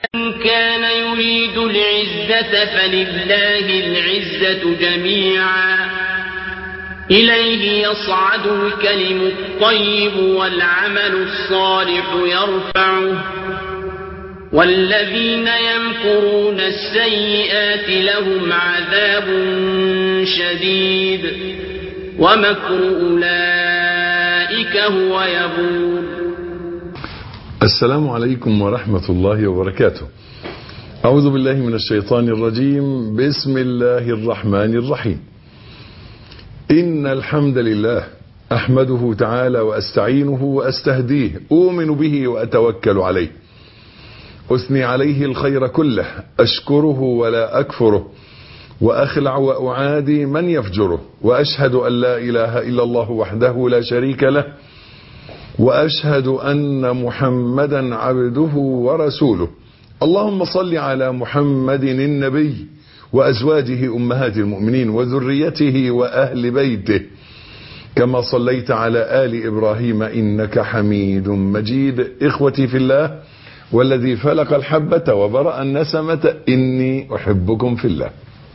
من كان يريد العزة فلله العزة جميعا إليه يصعد الكلم الطيب والعمل الصالح يرفعه والذين يمكرون السيئات لهم عذاب شديد ومكر أولئك هو يبور السلام عليكم ورحمة الله وبركاته أعوذ بالله من الشيطان الرجيم بسم الله الرحمن الرحيم إن الحمد لله أحمده تعالى وأستعينه وأستهديه أؤمن به وأتوكل عليه أثني عليه الخير كله أشكره ولا أكفره وأخلع وأعادي من يفجره وأشهد أن لا إله إلا الله وحده لا شريك له وأشهد أن محمدا عبده ورسوله اللهم صل على محمد النبي وأزواجه أمهات المؤمنين وذريته وأهل بيته كما صليت على آل إبراهيم إنك حميد مجيد إخوتي في الله والذي فلق الحبة وبرأ النسمة إني أحبكم في الله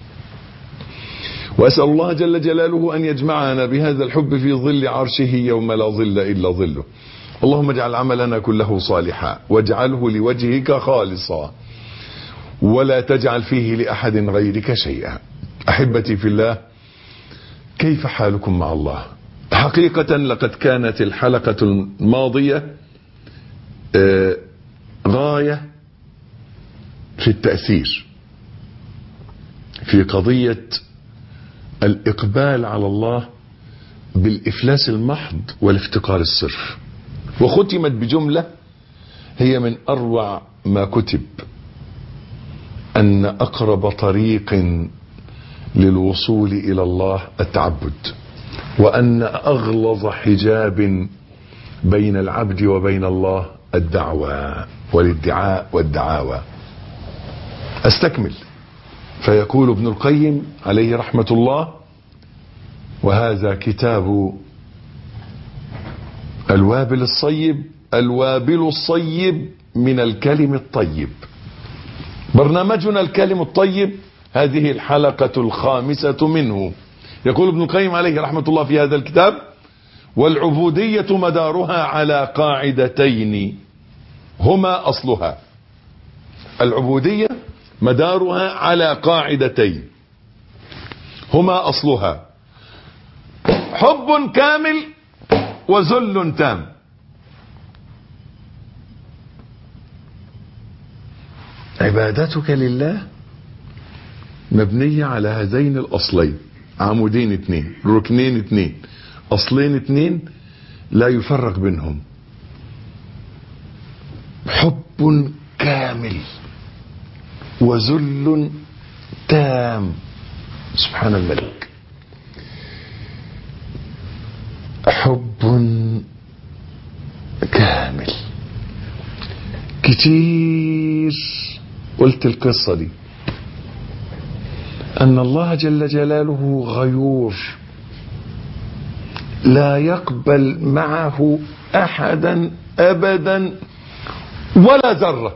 وأسأل الله جل جلاله أن يجمعنا بهذا الحب في ظل عرشه يوم لا ظل إلا ظله اللهم اجعل عملنا كله صالحا واجعله لوجهك خالصا ولا تجعل فيه لأحد غيرك شيئا أحبتي في الله كيف حالكم مع الله حقيقة لقد كانت الحلقة الماضية غاية في التأثير في قضية الإقبال على الله بالإفلاس المحض والافتقار الصرف وختمت بجملة هي من أروع ما كتب أن أقرب طريق للوصول إلى الله التعبد وأن أغلظ حجاب بين العبد وبين الله الدعوة والادعاء والدعاوى أستكمل فيقول ابن القيم عليه رحمة الله وهذا كتاب الوابل الصيب الوابل الصيب من الكلم الطيب برنامجنا الكلم الطيب هذه الحلقة الخامسة منه يقول ابن القيم عليه رحمة الله في هذا الكتاب والعبودية مدارها على قاعدتين هما أصلها العبودية مدارها على قاعدتين هما أصلها حب كامل وذل تام عبادتك لله مبنية على هذين الأصلين عمودين اتنين ركنين اتنين أصلين اتنين لا يفرق بينهم حب كامل وذل تام سبحان الملك حب كامل كتير قلت القصة دي أن الله جل جلاله غيور لا يقبل معه أحدا أبدا ولا ذرة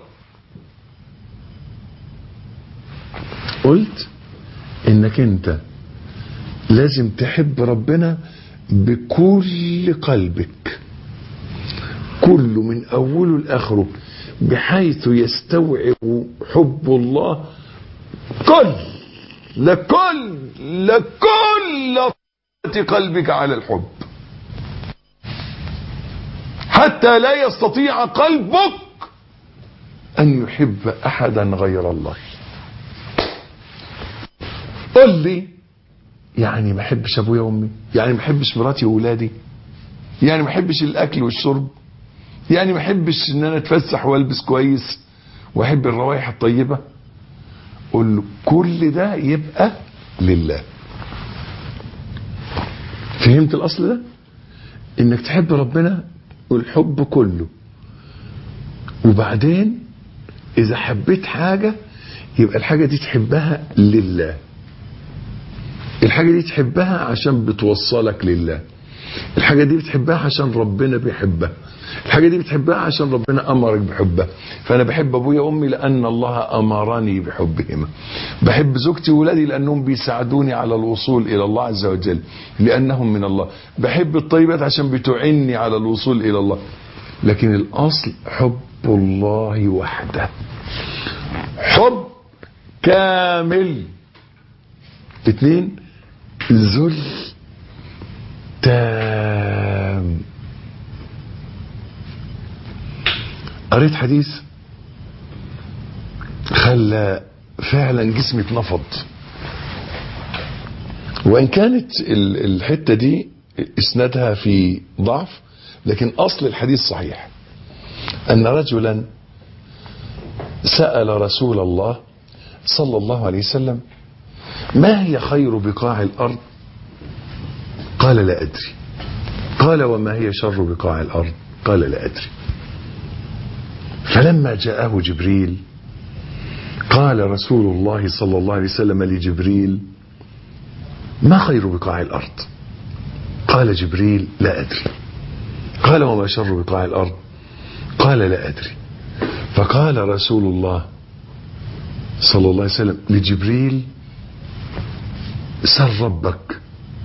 قلت انك انت لازم تحب ربنا بكل قلبك كله من اوله لاخره بحيث يستوعب حب الله كل لكل لكل قلبك على الحب حتى لا يستطيع قلبك ان يحب احدا غير الله قل لي يعني ما احبش ابويا وامي يعني ما احبش مراتي واولادي يعني ما احبش الاكل والشرب يعني ما احبش ان انا اتفسح والبس كويس واحب الروائح الطيبه قل له كل ده يبقى لله فهمت الاصل ده انك تحب ربنا والحب كله وبعدين اذا حبيت حاجه يبقى الحاجه دي تحبها لله الحاجة دي تحبها عشان بتوصلك لله الحاجة دي بتحبها عشان ربنا بيحبها الحاجة دي بتحبها عشان ربنا أمرك بحبها فأنا بحب أبويا وأمي لأن الله أمرني بحبهما بحب زوجتي وولادي لأنهم بيساعدوني على الوصول إلى الله عز وجل لأنهم من الله بحب الطيبات عشان بتعني على الوصول إلى الله لكن الأصل حب الله وحده حب كامل اثنين ذل تام قريت حديث خلى فعلا جسمي اتنفض وان كانت الحته دي اسنادها في ضعف لكن اصل الحديث صحيح ان رجلا سال رسول الله صلى الله عليه وسلم ما هي خير بقاع الارض قال لا ادري قال وما هي شر بقاع الارض قال لا ادري فلما جاءه جبريل قال رسول الله صلى الله عليه وسلم لجبريل ما خير بقاع الارض قال جبريل لا ادري قال وما شر بقاع الارض قال لا ادري فقال رسول الله صلى الله عليه وسلم لجبريل سل ربك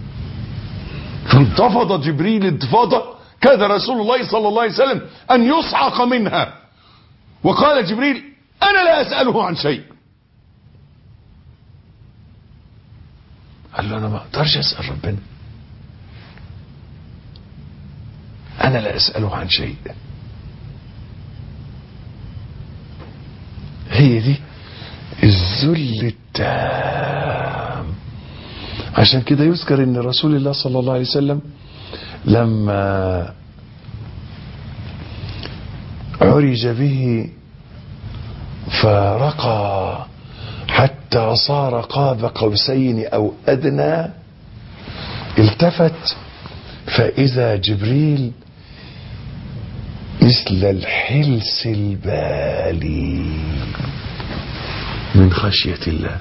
فانتفض جبريل انتفاضه كاد رسول الله صلى الله عليه وسلم ان يصعق منها وقال جبريل انا لا اساله عن شيء قال له انا ما اقدرش اسال ربنا انا لا اساله عن شيء هي دي الذل التام عشان كده يذكر ان رسول الله صلى الله عليه وسلم لما عرج به فرقى حتى صار قاب قوسين او ادنى التفت فاذا جبريل مثل الحلس البالي من خشيه الله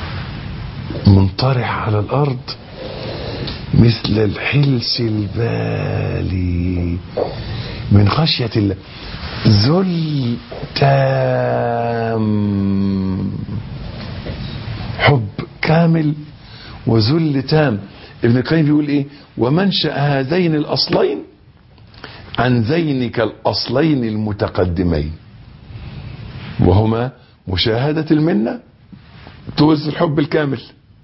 منطرح على الارض مثل الحلس البالي من خشيه الله ذل تام حب كامل وذل تام ابن القيم بيقول ايه ومنشا هذين الاصلين عن ذينك الاصلين المتقدمين وهما مشاهده المنه تورث الحب الكامل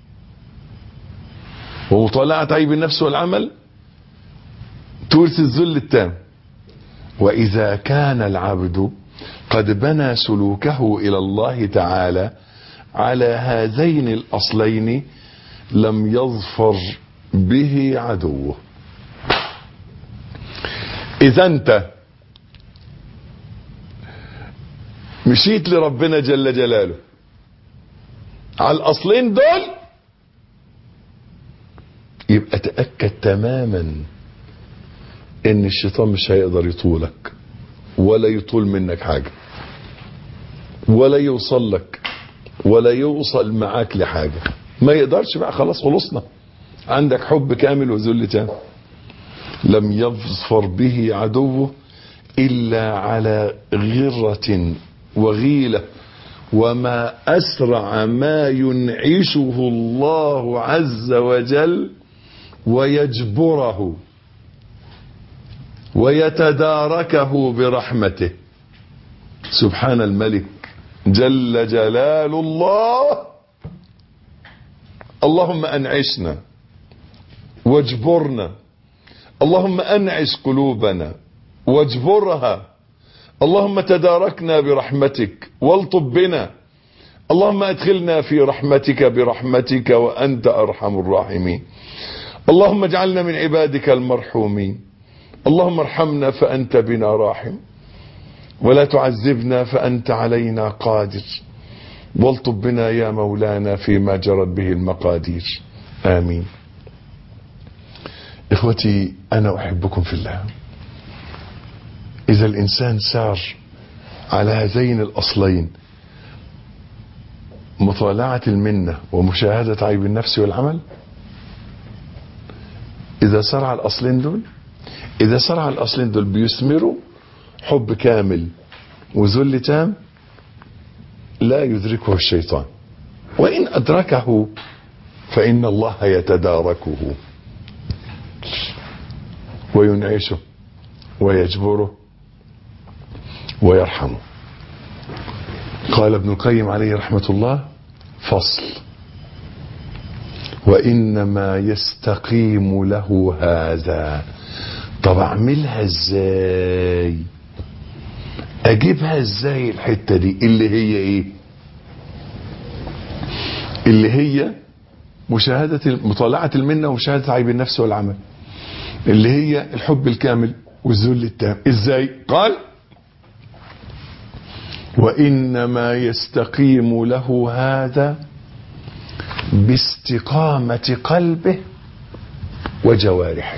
ومطالعه عيب النفس والعمل تورث الذل التام واذا كان العبد قد بنى سلوكه الى الله تعالى على هذين الاصلين لم يظفر به عدوه اذا انت مشيت لربنا جل جلاله على الاصلين دول يبقى تاكد تماما ان الشيطان مش هيقدر يطولك ولا يطول منك حاجه ولا يوصل لك ولا يوصل معاك لحاجه ما يقدرش بقى خلاص خلصنا عندك حب كامل وذل تام لم يظفر به عدوه الا على غره وغيله وما اسرع ما ينعشه الله عز وجل ويجبره ويتداركه برحمته سبحان الملك جل جلال الله اللهم انعشنا واجبرنا اللهم انعش قلوبنا واجبرها اللهم تداركنا برحمتك والطب بنا اللهم ادخلنا في رحمتك برحمتك وانت ارحم الراحمين اللهم اجعلنا من عبادك المرحومين اللهم ارحمنا فانت بنا راحم ولا تعذبنا فانت علينا قادر والطب بنا يا مولانا فيما جرت به المقادير امين اخوتي انا احبكم في الله اذا الانسان سار على هذين الاصلين مطالعه المنه ومشاهده عيب النفس والعمل اذا سار على الاصلين دول اذا سار على الاصلين دول بيثمروا حب كامل وذل تام لا يدركه الشيطان وإن أدركه فإن الله يتداركه وينعشه ويجبره ويرحمه قال ابن القيم عليه رحمة الله فصل وإنما يستقيم له هذا طب أعملها إزاي أجيبها إزاي الحتة دي اللي هي إيه اللي هي مشاهدة مطالعة المنة ومشاهدة عيب النفس والعمل اللي هي الحب الكامل والذل التام ازاي قال وإنما يستقيم له هذا باستقامة قلبه وجوارحه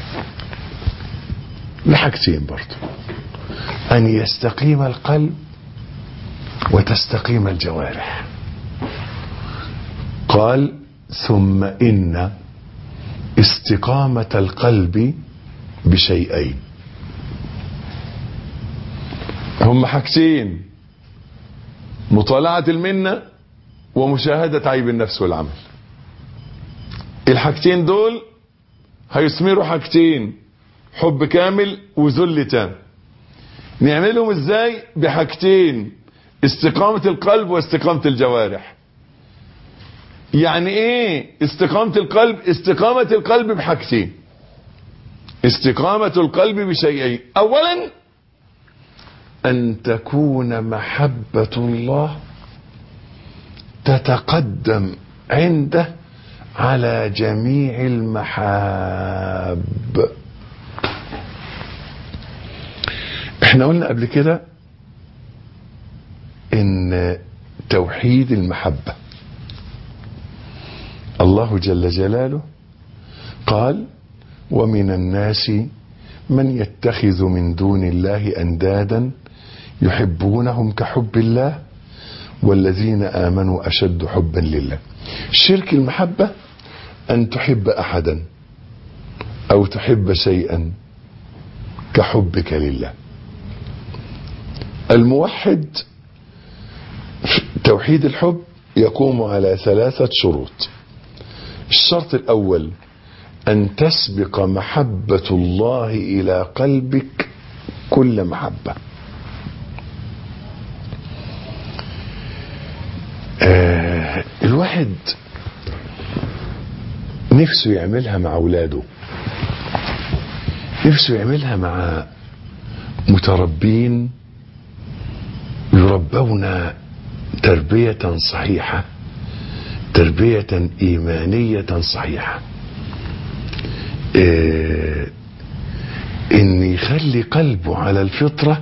لحاجتين برضه أن يستقيم القلب وتستقيم الجوارح قال ثم إن استقامة القلب بشيئين هم حاجتين مطالعة المنة ومشاهدة عيب النفس والعمل الحاجتين دول هيثمروا حاجتين حب كامل وذل تام نعملهم ازاي بحاجتين استقامة القلب واستقامة الجوارح يعني ايه استقامة القلب استقامة القلب بحاجتين استقامة القلب بشيئين اولا ان تكون محبة الله تتقدم عنده على جميع المحاب احنا قلنا قبل كده ان توحيد المحبة الله جل جلاله قال ومن الناس من يتخذ من دون الله اندادا يحبونهم كحب الله والذين امنوا اشد حبا لله شرك المحبه ان تحب احدا او تحب شيئا كحبك لله الموحد توحيد الحب يقوم على ثلاثه شروط الشرط الاول ان تسبق محبه الله الى قلبك كل محبه آه الواحد نفسه يعملها مع اولاده نفسه يعملها مع متربين يربون تربية صحيحة تربية إيمانية صحيحة إيه إن يخلي قلبه على الفطرة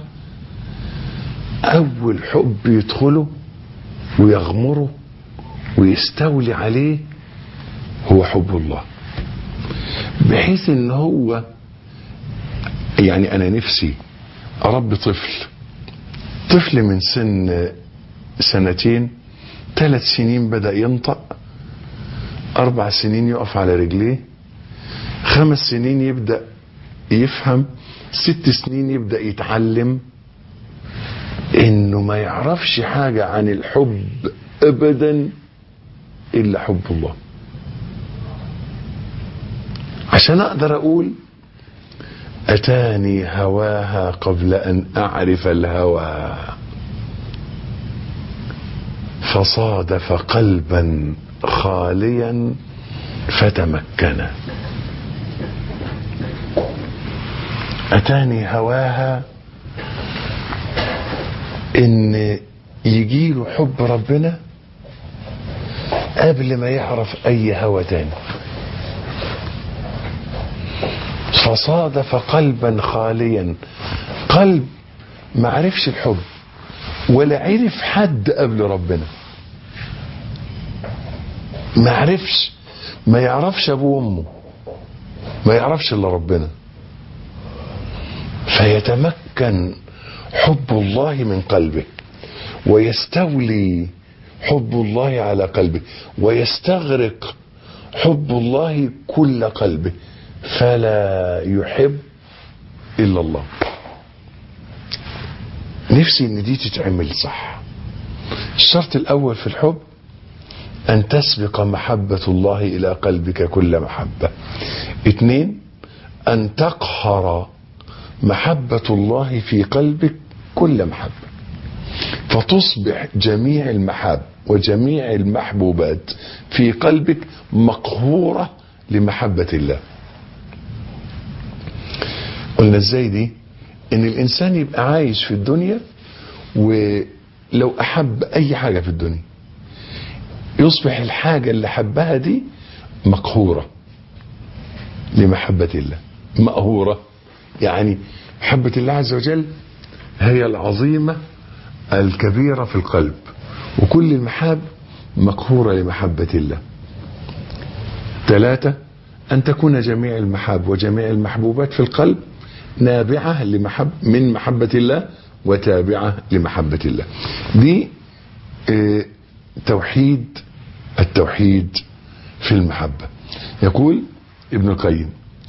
أول حب يدخله ويغمره ويستولي عليه هو حب الله بحيث ان هو يعني انا نفسي اربي طفل طفل من سن سنتين ثلاث سنين بدا ينطق اربع سنين يقف على رجليه خمس سنين يبدا يفهم ست سنين يبدا يتعلم انه ما يعرفش حاجة عن الحب ابدا الا حب الله عشان اقدر اقول اتاني هواها قبل ان اعرف الهوى فصادف قلبا خاليا فتمكن اتاني هواها ان يجيله حب ربنا قبل ما يعرف اي هوى تاني فصادف قلبا خاليا قلب ما عرفش الحب ولا عرف حد قبل ربنا ما عرفش ما يعرفش ابوه وامه ما يعرفش الا ربنا فيتمكن حب الله من قلبه ويستولي حب الله على قلبه ويستغرق حب الله كل قلبه فلا يحب الا الله نفسي ان دي تتعمل صح الشرط الاول في الحب ان تسبق محبة الله الى قلبك كل محبة اثنين ان تقهر محبة الله في قلبك كل محبة فتصبح جميع المحاب وجميع المحبوبات في قلبك مقهورة لمحبة الله قلنا ازاي دي ان الانسان يبقى عايش في الدنيا ولو احب اي حاجة في الدنيا يصبح الحاجة اللي حبها دي مقهورة لمحبة الله مقهورة يعني محبة الله عز وجل هي العظيمة الكبيرة في القلب وكل المحاب مقهورة لمحبة الله ثلاثة أن تكون جميع المحاب وجميع المحبوبات في القلب نابعة لمحب من محبة الله وتابعة لمحبة الله دي اه توحيد التوحيد في المحبة يقول ابن القيم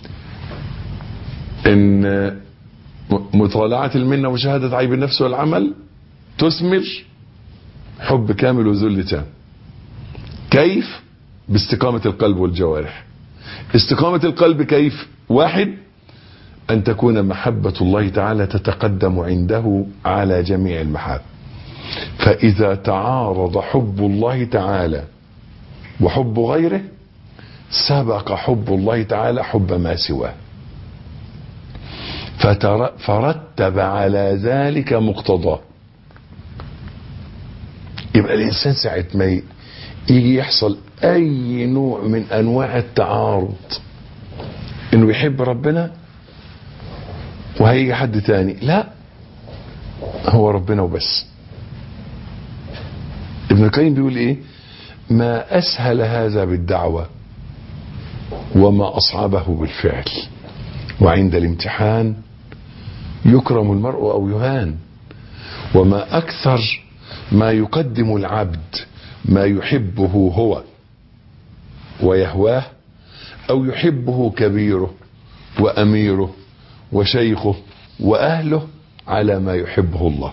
ان مطالعة المنة وشهادة عيب النفس والعمل تثمر حب كامل وذل تام كيف باستقامة القلب والجوارح استقامة القلب كيف واحد أن تكون محبة الله تعالى تتقدم عنده على جميع المحاب فإذا تعارض حب الله تعالى وحب غيره سبق حب الله تعالى حب ما سواه فرتب على ذلك مقتضاه يبقى الإنسان ساعة ما يجي يحصل أي نوع من أنواع التعارض إنه يحب ربنا وهيجي حد تاني لا هو ربنا وبس ابن القيم بيقول ايه ما اسهل هذا بالدعوة وما اصعبه بالفعل وعند الامتحان يكرم المرء او يهان وما اكثر ما يقدم العبد ما يحبه هو ويهواه او يحبه كبيره واميره وشيخه واهله على ما يحبه الله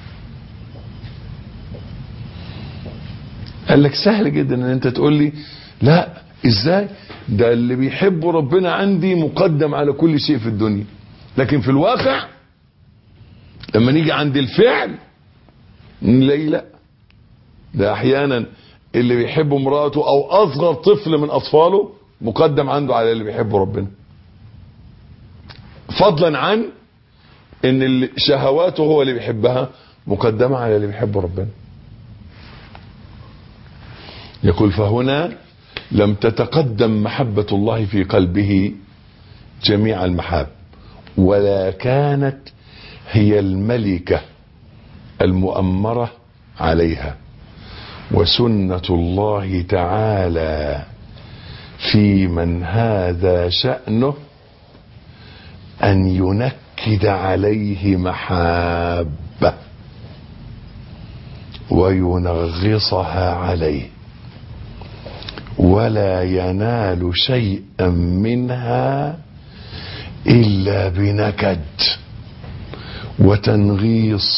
قال لك سهل جدا ان انت تقول لي لا ازاي ده اللي بيحبه ربنا عندي مقدم على كل شيء في الدنيا لكن في الواقع لما نيجي عند الفعل نلاقي لا ده احيانا اللي بيحب امراته او اصغر طفل من اطفاله مقدم عنده على اللي بيحبه ربنا فضلا عن ان اللي شهواته هو اللي بيحبها مقدمة على اللي بيحبه ربنا يقول فهنا لم تتقدم محبة الله في قلبه جميع المحاب ولا كانت هي الملكة المؤمرة عليها وسنة الله تعالى في من هذا شأنه أن ينكد عليه محابة وينغصها عليه ولا ينال شيئا منها إلا بنكد وتنغيص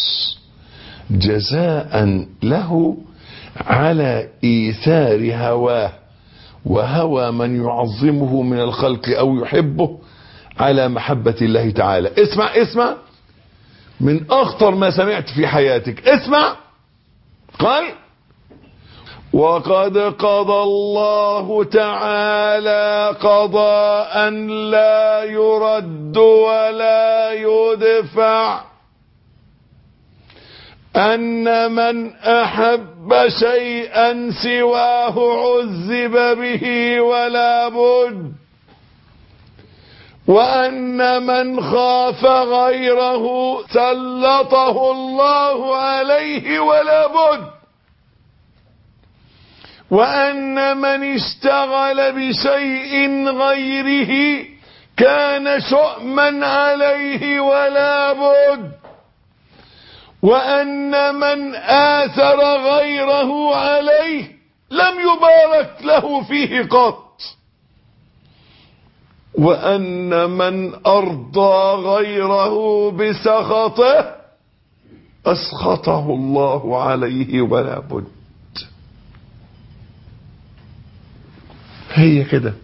جزاء له على إيثار هواه وهوى من يعظمه من الخلق أو يحبه على محبة الله تعالى اسمع اسمع من أخطر ما سمعت في حياتك اسمع قال وقد قضى الله تعالى قضاء لا يرد ولا يدفع أن من أحب شيئا سواه عذب به ولا بد وأن من خاف غيره سلطه الله عليه ولا بد وأن من اشتغل بشيء غيره كان شؤما عليه ولا بد وأن من آثر غيره عليه لم يبارك له فيه قط وأن من أرضى غيره بسخطه أسخطه الله عليه ولا بد هي كده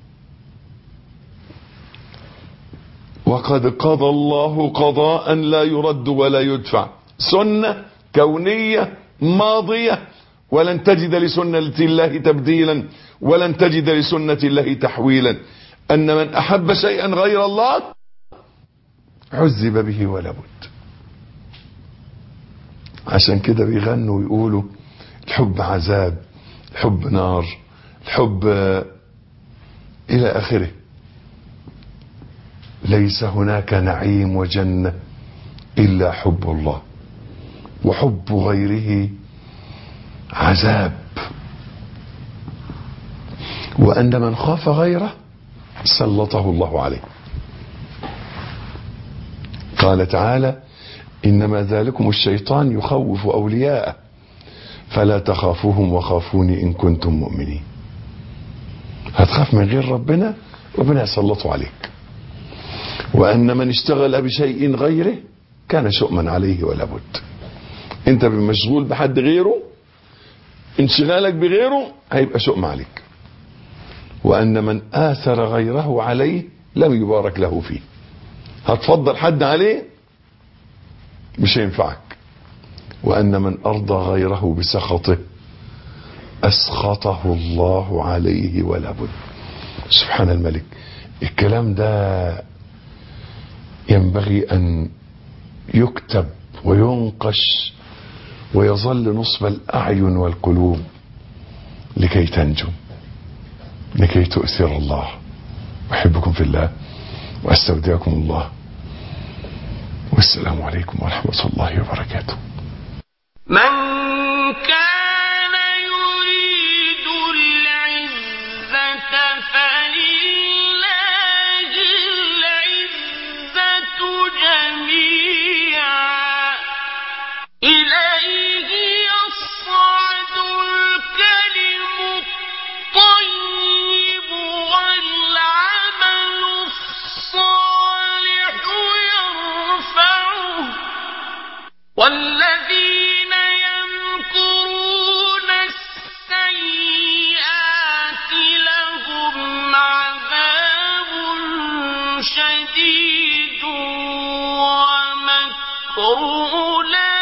وقد قضى الله قضاء لا يرد ولا يدفع سنة كونية ماضية ولن تجد لسنة الله تبديلا ولن تجد لسنة الله تحويلا أن من أحب شيئا غير الله عذب به ولا بد عشان كده بيغنوا ويقولوا الحب عذاب الحب نار الحب إلى آخره ليس هناك نعيم وجنة إلا حب الله وحب غيره عذاب وأن من خاف غيره سلطه الله عليه قال تعالى إنما ذلكم الشيطان يخوف أولياءه فلا تخافوهم وخافوني إن كنتم مؤمنين هتخاف من غير ربنا ربنا يسلطه عليك وأن من اشتغل بشيء غيره كان شؤما عليه ولا بد انت مشغول بحد غيره انشغالك بغيره هيبقى شؤم عليك وأن من آثر غيره عليه لم يبارك له فيه هتفضل حد عليه مش هينفعك وأن من أرضى غيره بسخطه أسخطه الله عليه ولا بد سبحان الملك الكلام ده ينبغي أن يكتب وينقش ويظل نصب الأعين والقلوب لكي تنجو لكي تؤثر الله أحبكم في الله وأستودعكم الله والسلام عليكم ورحمة الله وبركاته من كان يريد العزة فلله العزة جميعا إليه يصعد الكلم الطيب والعمل الصالح يرفعه والذين يمكرون السيئات لهم عذاب شديد ومكر أولئك